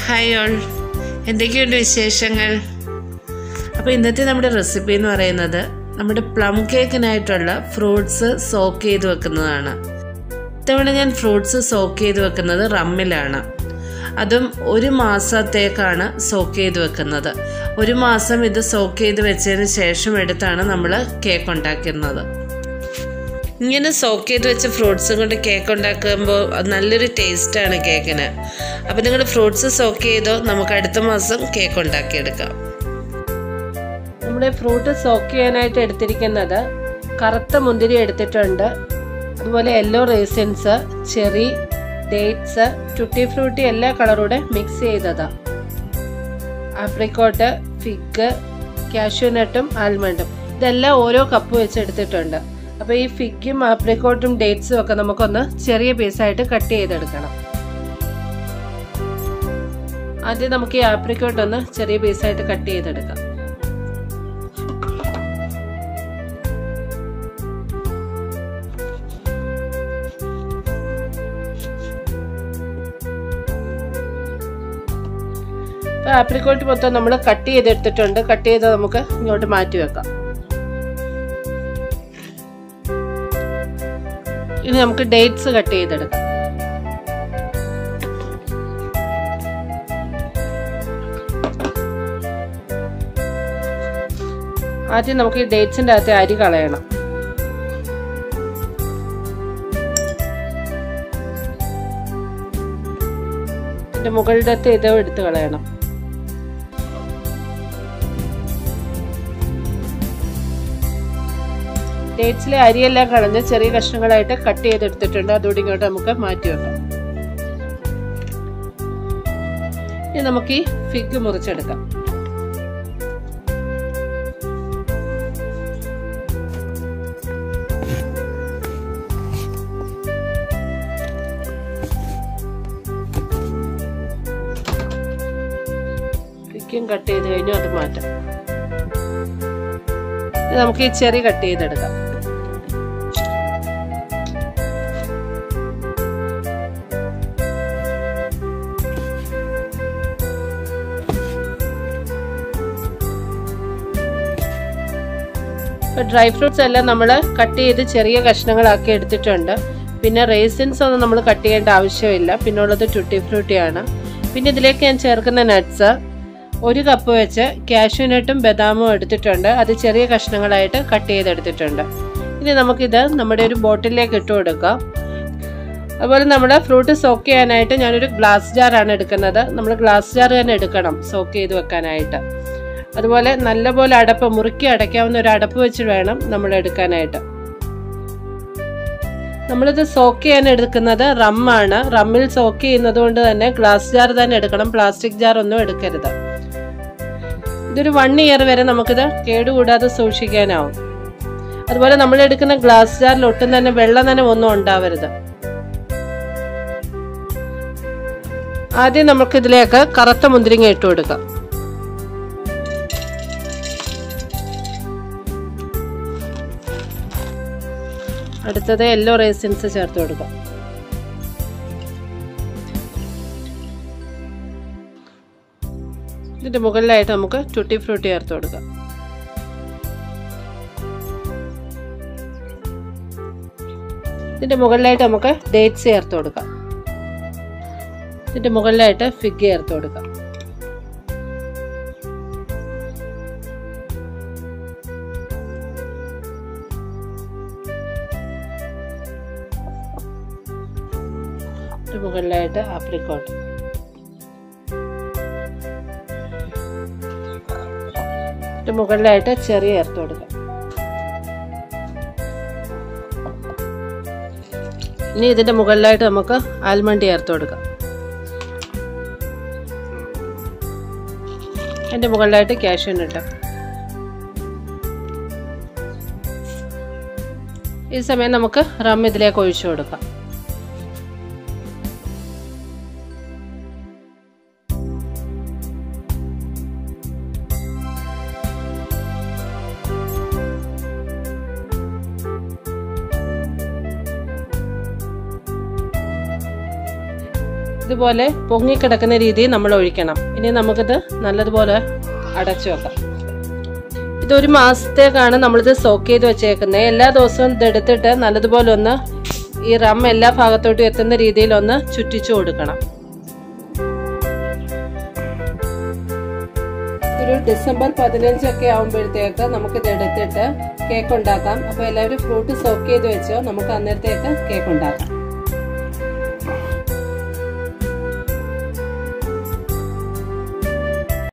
hi all എന്തൊക്കെയുണ്ട് വിശേഷങ്ങൾ അപ്പോൾ ഇന്നത്തെ നമ്മുടെ റെസിപ്പി എന്ന് പറയുന്നത് നമ്മുടെ പ്ലം കേക്കിനായിട്ടുള്ള ഫ്രൂട്ട്സ് സോക്ക് ചെയ്ത് വെക്കുന്നതാണ് ഇത്തവണ ഞാൻ ഫ്രൂട്ട്സ് സോക്ക് ചെയ്ത് വെക്കുന്നത് റമ്മിലാണ് അതും ഒരു മാസത്തേക്കാണ് സോക്ക് ചെയ്ത് വെക്കുന്നത് ഒരു മാസം ഇത് സോക്ക് ചെയ്ത് വെച്ചതിന് ശേഷം എടുത്താണ് നമ്മൾ കേക്ക് ഉണ്ടാക്കുന്നത് ഇങ്ങനെ സോക്ക് ചെയ്ത് വെച്ച ഫ്രൂട്ട്സും കൊണ്ട് കേക്ക് ഉണ്ടാക്കുമ്പോൾ അത് നല്ലൊരു ടേസ്റ്റാണ് കേക്കിന് അപ്പോൾ നിങ്ങൾ ഫ്രൂട്ട്സ് സോക്ക് ചെയ്തോ നമുക്ക് അടുത്ത മാസം കേക്ക് ഉണ്ടാക്കിയെടുക്കാം നമ്മുടെ ഫ്രൂട്ട് സോക്ക് ചെയ്യാനായിട്ട് എടുത്തിരിക്കുന്നത് കറുത്ത മുന്തിരി എടുത്തിട്ടുണ്ട് അതുപോലെ yellow raisins cherry dates tutti frutti എല്ലാ കളറൂടെ മിക്സ് ചെയ്തതാണ് ആപ്രിക്കോട്ട് ഫിഗ് കാഷ്യൂനട്ടും ആൽമണ്ടും ഇതെല്ലാം ഓരോ കപ്പ് വെച്ച് എടുത്തിട്ടുണ്ട് അപ്പോൾ ഈ ഫിഗും ആപ്രിക്കോട്ടും ഡേറ്റ്സും ഒക്കെ നമുക്കൊന്ന് ചെറിയ പീസായിട്ട് കട്ട് ചെയ്തെടുക്കണം ആദ്യം നമുക്ക് ഈ ആപ്രിക്കോട്ട് ഒന്ന് ചെറിയ പീസായിട്ട് കട്ട് ചെയ്തെടുക്കാം അപ്പോൾ ആപ്രിക്കോട്ട് മൊത്തം നമ്മൾ കട്ട് ചെയ്തെടുത്തിട്ടുണ്ട് കട്ട് ചെയ്ത് നമുക്ക് ഇങ്ങോട്ട് മാറ്റി വെക്കാം ഇനി നമുക്ക് ഡേറ്റ്സ് കട്ട് ചെയ്തെടുക്കാം ആദ്യം നമുക്ക് ഈ ഡേറ്റ്സിന്റെ അകത്തെ അരി കളയണം ഇതിന്റെ മുകളിലത്തെ ഇത് എടുത്ത് കളയണം ഡേറ്റ്സിലെ അരിയെല്ലാം കളഞ്ഞ് ചെറിയ കഷ്ണങ്ങളായിട്ട് കട്ട് ചെയ്തെടുത്തിട്ടുണ്ട് അതുകൂടി ഇങ്ങോട്ട് നമുക്ക് മാറ്റി വെക്കാം ഇനി നമുക്ക് ഈ ഫിഗ് മുറിച്ചെടുക്കാം ഫിഗും കട്ട് ചെയ്ത് കഴിഞ്ഞു അത് മാറ്റാം നമുക്ക് ഈ ചെറി കട്ട് ചെയ്തെടുക്കാം ഡ്രൈ ഫ്രൂട്ട്സ് എല്ലാം നമ്മൾ കട്ട് ചെയ്ത് ചെറിയ കഷ്ണങ്ങളാക്കി എടുത്തിട്ടുണ്ട് പിന്നെ റേസിൻസ് ഒന്നും നമ്മൾ കട്ട് ചെയ്യേണ്ട ആവശ്യമില്ല പിന്നെ ഉള്ളത് ടുട്ടി ഫ്രൂട്ടിയാണ് പിന്നെ ഇതിലേക്ക് ഞാൻ ചേർക്കുന്ന നട്ട്സ് ഒരു കപ്പ് വെച്ച് കാഷ്യൂനട്ടും ബദാമും എടുത്തിട്ടുണ്ട് അത് ചെറിയ കഷ്ണങ്ങളായിട്ട് കട്ട് ചെയ്തെടുത്തിട്ടുണ്ട് ഇനി നമുക്കിത് നമ്മുടെ ഒരു ബോട്ടിലേക്ക് ഇട്ട് കൊടുക്കാം അതുപോലെ നമ്മുടെ ഫ്രൂട്ട് സോക്ക് ചെയ്യാനായിട്ട് ഞാനൊരു ഗ്ലാസ് ജാറാണ് എടുക്കുന്നത് നമ്മൾ ഗ്ലാസ് ജാർ തന്നെ എടുക്കണം സോക്ക് ചെയ്ത് വെക്കാനായിട്ട് അതുപോലെ നല്ലപോലെ അടപ്പ് മുറുക്കി അടയ്ക്കാവുന്ന ഒരു അടപ്പ് വെച്ച് വേണം നമ്മൾ എടുക്കാനായിട്ട് നമ്മളിത് സോക്ക് ചെയ്യാൻ എടുക്കുന്നത് റമ്മാണ് റമ്മിൽ സോക്ക് ചെയ്യുന്നത് കൊണ്ട് തന്നെ ഗ്ലാസ് ജാർ തന്നെ എടുക്കണം പ്ലാസ്റ്റിക് ജാർ ഒന്നും എടുക്കരുത് ഇതൊരു വൺ ഇയർ വരെ നമുക്കിത് കേടുകൂടാതെ സൂക്ഷിക്കാനാവും അതുപോലെ നമ്മൾ എടുക്കുന്ന ഗ്ലാസ് ജാറിൽ ഒട്ടും തന്നെ വെള്ളം തന്നെ ഒന്നും ഉണ്ടാവരുത് ആദ്യം നമുക്ക് ഇതിലേക്ക് കറുത്ത മുന്തിരിങ്ങ ഇട്ട് കൊടുക്കാം അടുത്തത് യെല്ലോ റേസിൻസ് ചേർത്ത് കൊടുക്കാം ഇതിന്റെ മുകളിലായിട്ട് നമുക്ക് ടുട്ടി ഫ്രൂട്ടി ചേർത്ത് കൊടുക്കാം ഇതിന്റെ മുകളിലായിട്ട് നമുക്ക് ഡേറ്റ്സ് ചേർത്ത് കൊടുക്കാം ഇതിന്റെ മുകളിലായിട്ട് ഫിഗ് ചേർത്ത് കൊടുക്കാം മുകളിലായിട്ട് ആപ്രിക്കോട്ട് മുകളിലായിട്ട് ചെറിയ ചേർത്ത് കൊടുക്കാം ഇനി ഇതിന്റെ മുകളിലായിട്ട് നമുക്ക് ആൽമണ്ട് ചേർത്ത് കൊടുക്കാം അതിന്റെ മുകളിലായിട്ട് കാഷ്യൂനട്ട് ഈ സമയം നമുക്ക് റം ഇതിലേക്ക് ഒഴിച്ചു കൊടുക്കാം ഇതുപോലെ പൊങ്ങിക്കിടക്കുന്ന രീതിയിൽ നമ്മൾ ഒഴിക്കണം ഇനി നമുക്കിത് നല്ലതുപോലെ അടച്ചു വെക്കാം ഇതൊരു മാസത്തേക്കാണ് നമ്മളിത് സോക്ക് ചെയ്ത് വെച്ചേക്കുന്നത് എല്ലാ ദിവസവും ഇതെടുത്തിട്ട് നല്ലതുപോലെ ഒന്ന് ഈ റം എല്ലാ ഭാഗത്തോട്ടും എത്തുന്ന രീതിയിൽ ഒന്ന് ചുറ്റിച്ചു കൊടുക്കണം ഒരു ഡിസംബർ പതിനഞ്ചൊക്കെ ആകുമ്പോഴത്തേക്ക് നമുക്കിത് എടുത്തിട്ട് കേക്ക് ഉണ്ടാക്കാം അപ്പോൾ എല്ലാവരും ഫ്രൂട്ട് സോക്ക് ചെയ്ത് വെച്ചോ നമുക്ക് അന്നേരത്തേക്ക് കേക്ക് ഉണ്ടാക്കാം